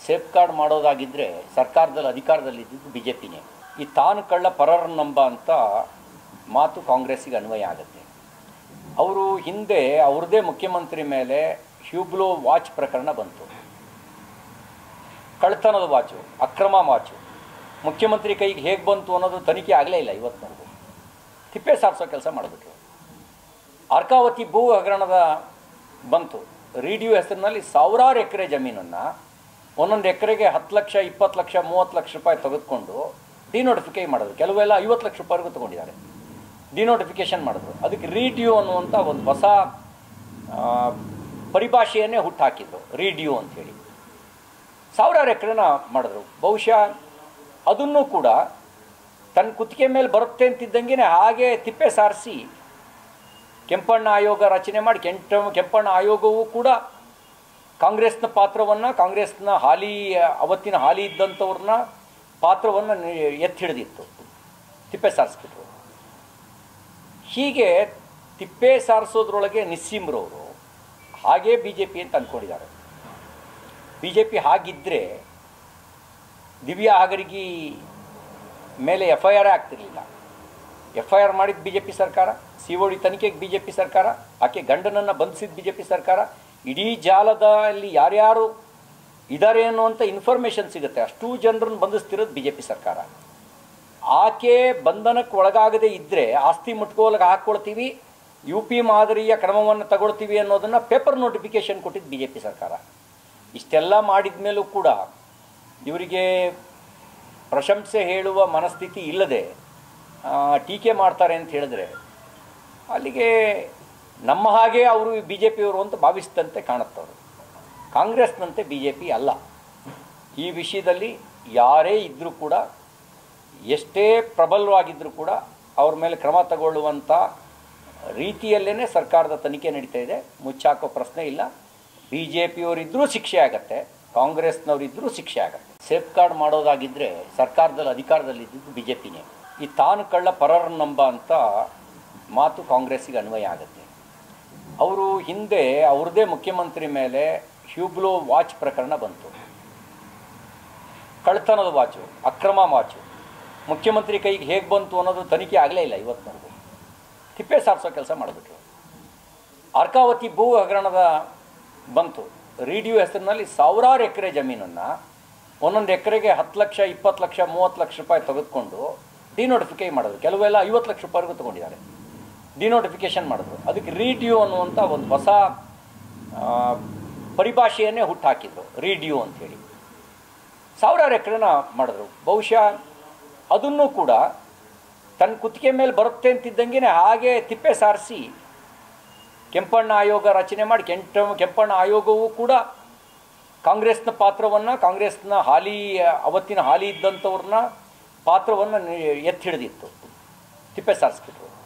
safe guard ಮಾಡೋದಾಗಿದ್ದರೆ ಸರ್ಕಾರದಲ್ಲಿ ಅಧಿಕಾರದಲ್ಲಿದ್ದು B J ಪಿನೇ ಈ ತಾನು ಕಳ್ಳ ಪರರ ನಂಬ ಅಂತ ಮಾತು ಕಾಂಗ್ರೆಸ್ಸಿಗೆ ಅನ್ವಯ ಆಗುತ್ತೆ ಅವರು ಹಿಂದೆ ಅವ್ರದ್ದೇ ಮುಖ್ಯಮಂತ್ರಿ ಮೇಲೆ ಹ್ಯೂಬ್ಲೋ ವಾಚ್ ಪ್ರಕರಣ ಬಂತು ಕಳ್ತನದ ವಾಚು ಅಕ್ರಮ ವಾಚು ಮುಖ್ಯಮಂತ್ರಿ ಕೈಗೆ ಹೇಗೆ ಬಂತು ಅನ್ನೋದು ತನಿಖೆ ಆಗಲೇ ಇಲ್ಲ ಇವತ್ತಿನವರೆಗೂ ತಿಪ್ಪೆ ಸಾರಿಸೋ ಕೆಲಸ ಮಾಡಿಬಿಟ್ರು ಅರ್ಕಾವತಿ ಭೂ ಹಗರಣದ ಬಂತು ರೇಡಿಯೋ ಹೆಸರಿನಲ್ಲಿ ಸಾವಿರಾರು ಎಕರೆ ಜಮೀನನ್ನು ಒಂದೊಂದು ಎಕರೆಗೆ ಹತ್ತು ಲಕ್ಷ ಇಪ್ಪತ್ತು ಲಕ್ಷ ಮೂವತ್ತು ಲಕ್ಷ ರೂಪಾಯಿ ತೆಗೆದುಕೊಂಡು ಡಿನೋಟಿಫಿಕೈ ಮಾಡಿದ್ರು ಕೆಲವೆಲ್ಲ ಐವತ್ತು ಲಕ್ಷ ರೂಪಾಯಿಗೂ ತೊಗೊಂಡಿದ್ದಾರೆ ಡಿನೋಟಿಫಿಕೇಷನ್ ಮಾಡಿದ್ರು ಅದಕ್ಕೆ ರೇಡಿಯೋ ಅನ್ನುವಂಥ ಒಂದು ಹೊಸ ಆ, ಪರಿಭಾಷೆಯನ್ನೇ ಹುಟ್ಟಾಕಿದ್ರು ರೇಡಿಯೋ ಅಂಥೇಳಿ ಸಾವಿರಾರು ಎಕರೆನ ಮಾಡಿದ್ರು ಬಹುಶಃ ಅದನ್ನು ಕೂಡ ತನ್ನ ಕುತ್ತಿಗೆ ಮೇಲೆ ಬರುತ್ತೆ ಅಂತಿದ್ದಂಗೆ ಹಾಗೆ ತಿಪ್ಪೆ ಸಾರಿಸಿ ಕೆಂಪಣ್ಣ ಆಯೋಗ ರಚನೆ ಮಾಡಿ ಕೆಂಟ ಕೆಂಪಣ್ಣ ಆಯೋಗವೂ ಕೂಡ ಕಾಂಗ್ರೆಸ್ನ ಪಾತ್ರವನ್ನು ಕಾಂಗ್ರೆಸ್ನ ಹಾಲಿ ಅವತ್ತಿನ ಹಾಲಿ ಇದ್ದಂಥವ್ರನ್ನ ಪಾತ್ರವನ್ನು ಎತ್ತಿ ಹಿಡಿದಿತ್ತು ತಿಪ್ಪೆ ಸಾರಿಸ್ಬಿಟ್ರು ಹೀಗೆ ತಿಪ್ಪೆ ಸಾರಿಸೋದ್ರೊಳಗೆ ನಿಸ್ಸೀಮ್ರವರು ಹಾಗೇ ಬಿ ಜೆ ಪಿ ಅಂತ ಅಂದ್ಕೊಂಡಿದ್ದಾರೆ ಬಿ ಜೆ ಪಿ ಹಾಗಿದ್ದರೆ ದಿವ್ಯಾ ಹಾಗರಿಗಿ ಮೇಲೆ ಎಫ್ ಐ ಆರೇ ಆಗ್ತಿರಲಿಲ್ಲ ಎಫ್ ಐ ಆರ್ ಮಾಡಿದ ಬಿ ಜೆ ಪಿ ಸರ್ಕಾರ ಸಿ ಒ ಡಿ ತನಿಖೆಗೆ ಬಿ ಜೆ ಪಿ ಸರ್ಕಾರ ಆಕೆ ಗಂಡನನ್ನು ಬಂಧಿಸಿದ ಬಿ ಜೆ ಪಿ ಸರ್ಕಾರ ಇಡೀ ಜಾಲದಲ್ಲಿ ಯಾರ್ಯಾರು ಇದ್ದಾರೆ ಅನ್ನುವಂಥ ಇನ್ಫಾರ್ಮೇಷನ್ ಸಿಗುತ್ತೆ ಅಷ್ಟೂ ಜನರನ್ನು ಬಂಧಿಸ್ತಿರೋದು ಬಿ ಜೆ ಪಿ ಸರ್ಕಾರ ಆಕೆ ಬಂಧನಕ್ಕೆ ಒಳಗಾಗದೇ ಇದ್ದರೆ ಆಸ್ತಿ ಮುಟ್ಕೋಲಿಗೆ ಹಾಕ್ಕೊಳ್ತೀವಿ ಯು ಪಿ ಮಾದರಿಯ ಕ್ರಮವನ್ನು ತಗೊಳ್ತೀವಿ ಅನ್ನೋದನ್ನು ಪೇಪರ್ ನೋಟಿಫಿಕೇಷನ್ ಕೊಟ್ಟಿದ್ದು ಬಿ ಜೆ ಪಿ ಸರ್ಕಾರ ಇಷ್ಟೆಲ್ಲ ಮಾಡಿದ ಮೇಲೂ ಕೂಡ ಇವರಿಗೆ ಪ್ರಶಂಸೆ ಹೇಳುವ ಮನಸ್ಥಿತಿ ಇಲ್ಲದೆ ಆ, ಟೀಕೆ ಮಾಡ್ತಾರೆ ಅಂತ ಹೇಳಿದ್ರೆ ಅಲ್ಲಿಗೆ ನಮ್ಮ ಹಾಗೆ ಅವರು ಬಿ ಜೆ ಪಿಯವರು ಅಂತ ಭಾವಿಸಿದಂತೆ ಕಾಣುತ್ತವರು ಕಾಂಗ್ರೆಸ್ನಂತೆ ಬಿ ಜೆ ಪಿ ಅಲ್ಲ ಈ ವಿಷಯದಲ್ಲಿ ಯಾರೇ ಇದ್ದರೂ ಕೂಡ ಎಷ್ಟೇ ಪ್ರಬಲವಾಗಿದ್ದರೂ ಕೂಡ ಅವ್ರ ಮೇಲೆ ಕ್ರಮ ತಗೊಳ್ಳುವಂಥ ರೀತಿಯಲ್ಲೇ ಸರ್ಕಾರದ ತನಿಖೆ ನಡೀತಾ ಇದೆ ಮುಚ್ಚಾಕೋ ಪ್ರಶ್ನೆ ಇಲ್ಲ ಬಿ ಜೆ ಪಿಯವರಿದ್ದರೂ ಶಿಕ್ಷೆ ಆಗತ್ತೆ ಕಾಂಗ್ರೆಸ್ನವರಿದ್ದರೂ ಶಿಕ್ಷೆ ಆಗತ್ತೆ ಸೇಫ್ ಗಾರ್ಡ್ ಮಾಡೋದಾಗಿದ್ದರೆ ಸರ್ಕಾರದಲ್ಲಿ ಅಧಿಕಾರದಲ್ಲಿದ್ದು ಬಿ ಜೆ ಪಿನೇ ಈ ತಾನು ಕಳ್ಳ ಪರರ ನಂಬ ಅಂತ ಮಾತು ಕಾಂಗ್ರೆಸ್ಸಿಗೆ ಅನ್ವಯ ಆಗುತ್ತೆ ಅವರು ಹಿಂದೆ ಅವ್ರದ್ದೇ ಮುಖ್ಯಮಂತ್ರಿ ಮೇಲೆ ಹ್ಯೂಬ್ಲೋ ವಾಚ್ ಪ್ರಕರಣ ಬಂತು ಕಳ್ತನದ ವಾಚು ಅಕ್ರಮ ವಾಚು ಮುಖ್ಯಮಂತ್ರಿ ಕೈಗೆ ಹೇಗೆ ಬಂತು ಅನ್ನೋದು ತನಿಖೆ ಆಗಲೇ ಇಲ್ಲ ಇವತ್ತಿನವರೆಗೂ ತಿಪ್ಪೆ ಸಾರಿಸೋ ಕೆಲಸ ಮಾಡಿಬಿಟ್ರು ಅರ್ಕಾವತಿ ಭೂ ಹಗರಣದ ಬಂತು ರೇಡಿಯೋ ಹೆಸರಿನಲ್ಲಿ ಸಾವಿರಾರು ಎಕರೆ ಜಮೀನನ್ನು ಒಂದೊಂದು ಎಕರೆಗೆ ಹತ್ತು ಲಕ್ಷ ಇಪ್ಪತ್ತು ಲಕ್ಷ ಮೂವತ್ತು ಲಕ್ಷ ರೂಪಾಯಿ ತೆಗೆದುಕೊಂಡು ಡಿನೋಟಿಫಿಕೈ ಮಾಡಿದ್ರು ಕೆಲವೆಲ್ಲ ಐವತ್ತು ಲಕ್ಷ ರೂಪಾಯಿಗೂ ತೊಗೊಂಡಿದ್ದಾರೆ ಡಿನೋಟಿಫಿಕೇಷನ್ ಮಾಡಿದ್ರು ಅದಕ್ಕೆ ರೇಡಿಯೋ ಅನ್ನುವಂಥ ಒಂದು ಹೊಸ ಆ, ಪರಿಭಾಷೆಯನ್ನೇ ಹುಟ್ಟಾಕಿದ್ರು ರೇಡಿಯೋ ಅಂಥೇಳಿ ಸಾವಿರಾರು ಎಕರೆನ ಮಾಡಿದ್ರು ಬಹುಶಃ ಅದನ್ನು ಕೂಡ ತನ್ನ ಕುತ್ತಿಗೆ ಮೇಲೆ ಬರುತ್ತೆ ಅಂತಿದ್ದಂಗೆ ಹಾಗೆ ತಿಪ್ಪೆ ಸಾರಿಸಿ ಕೆಂಪಣ್ಣ ಆಯೋಗ ರಚನೆ ಮಾಡಿ ಕೆಂಟ ಕೆಂಪಣ್ಣ ಆಯೋಗವೂ ಕೂಡ ಕಾಂಗ್ರೆಸ್ನ ಪಾತ್ರವನ್ನು ಕಾಂಗ್ರೆಸ್ನ ಹಾಲಿ ಅವತ್ತಿನ ಹಾಲಿ ಇದ್ದಂಥವ್ರನ್ನ ಪಾತ್ರವನ್ನು ಎತ್ತಿ ಹಿಡಿದಿತ್ತು ತಿಪ್ಪೆ ಸಾರಿಸ್ಬಿಟ್ರು